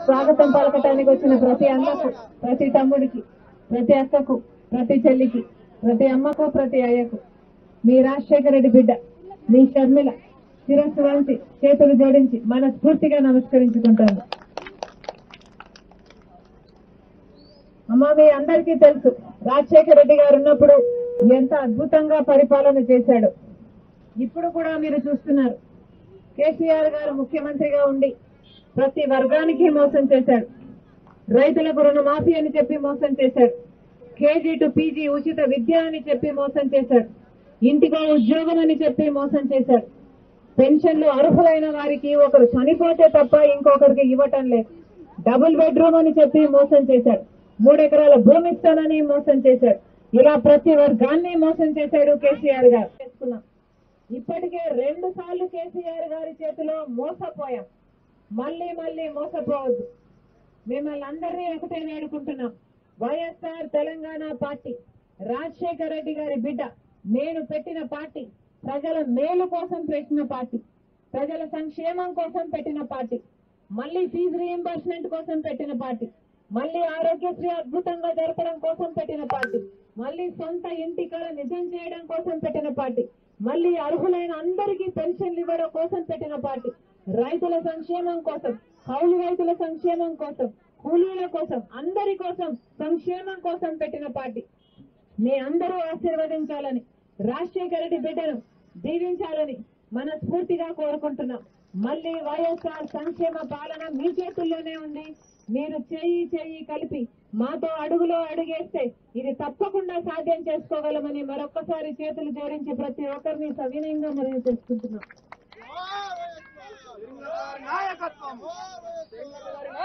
స్వాగతం పలకటానికి వచ్చిన ప్రతి అన్నకు ప్రతి తమ్ముడికి ప్రతి అక్కకు ప్రతి చెల్లికి ప్రతి అమ్మకు ప్రతి అయ్యకు మీ రాజశేఖర రెడ్డి బిడ్డ మీ షర్మిల శిరస్సు వంచి చేతులు జోడించి మనస్ఫూర్తిగా నమస్కరించుకుంటాను అమ్మా మీ అందరికీ తెలుసు రాజశేఖర రెడ్డి గారు ఉన్నప్పుడు ఎంత అద్భుతంగా పరిపాలన చేశాడు ఇప్పుడు కూడా మీరు చూస్తున్నారు కేసీఆర్ గారు ముఖ్యమంత్రిగా ఉండి ప్రతి వర్గానికి మోసం చేశాడు రైతులకు రుణమాఫీ అని చెప్పి మోసం చేశాడు కేజీ టు పీజీ ఉచిత విద్య అని చెప్పి మోసం చేశాడు ఇంటికో ఉద్యోగం అని చెప్పి మోసం చేశాడు పెన్షన్లు అర్హులైన వారికి ఒకరు చనిపోతే తప్ప ఇంకొకరికి ఇవ్వటం లేదు డబుల్ బెడ్రూమ్ అని చెప్పి మోసం చేశాడు మూడెకరాల భూమి ఇస్తానని మోసం చేశాడు ఇలా ప్రతి వర్గాన్ని మోసం చేశాడు కేసీఆర్ గారు చేసుకున్నాం ఇప్పటికే రెండు సార్లు కేసీఆర్ గారి చేతిలో మోసపోయాం మళ్ళీ మళ్ళీ మోసపోవద్దు మిమ్మల్ని అందరినీ ఒకటే వేడుకుంటున్నాం వైఎస్ఆర్ తెలంగాణ పార్టీ రాజశేఖర రెడ్డి గారి బిడ్డ నేను పెట్టిన పార్టీ ప్రజల మేలు కోసం పెట్టిన పార్టీ ప్రజల సంక్షేమం కోసం పెట్టిన పార్టీ మళ్ళీ ఫీజు రీఎంబర్స్మెంట్ కోసం పెట్టిన పార్టీ మళ్ళీ ఆరోగ్యశ్రీ అద్భుతంగా జరపడం కోసం పెట్టిన పార్టీ మళ్ళీ సొంత ఇంటి కళ నిజం చేయడం కోసం పెట్టిన పార్టీ మళ్ళీ అర్హులైన అందరికీ పెన్షన్లు ఇవ్వడం కోసం పెట్టిన పార్టీ రైతుల సంక్షేమం కోసం కౌలు రైతుల సంక్షేమం కోసం కూలీల కోసం అందరి కోసం సంక్షేమం కోసం పెట్టిన పార్టీ మీ అందరూ ఆశీర్వదించాలని రాజశేఖర రెడ్డి బిడ్డను దీవించాలని మనస్ఫూర్తిగా కోరుకుంటున్నాం మళ్ళీ వైఎస్ఆర్ సంక్షేమ పాలన మీ చేతుల్లోనే ఉంది మీరు చేయి చేయి కలిపి మాతో అడుగులో అడుగేస్తే ఇది తప్పకుండా సాధ్యం చేసుకోగలమని మరొక్కసారి చేతులు జోడించి ప్రతి ఒక్కరిని సవినయంగా మరియు చేసుకుంటున్నాం నాయకత్వం